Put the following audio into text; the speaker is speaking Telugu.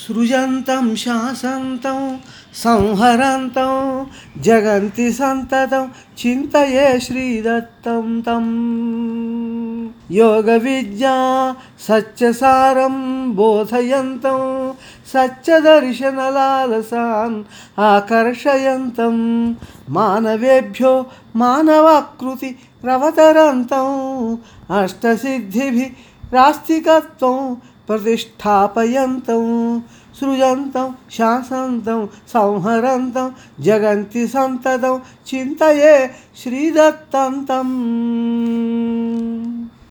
సృజంతం శాసంతం సంహరంతం జగంతి సంతతం చింతయే శ్రీదత్తం తం యోగ విద్యా సత్యసారం బోధయంతం సత్యదర్శనలాలసాన్ ఆకర్షయంతం మానవేభ్యో మానవాకృతి ప్రవతరంతం అష్టసిద్ధిభి రాస్తికత్వం ప్రతిష్టాపయంతం సృజంతం శాసంతం సంహరంతం జగంతి సంతతం చింతయే శ్రీదత్తంతం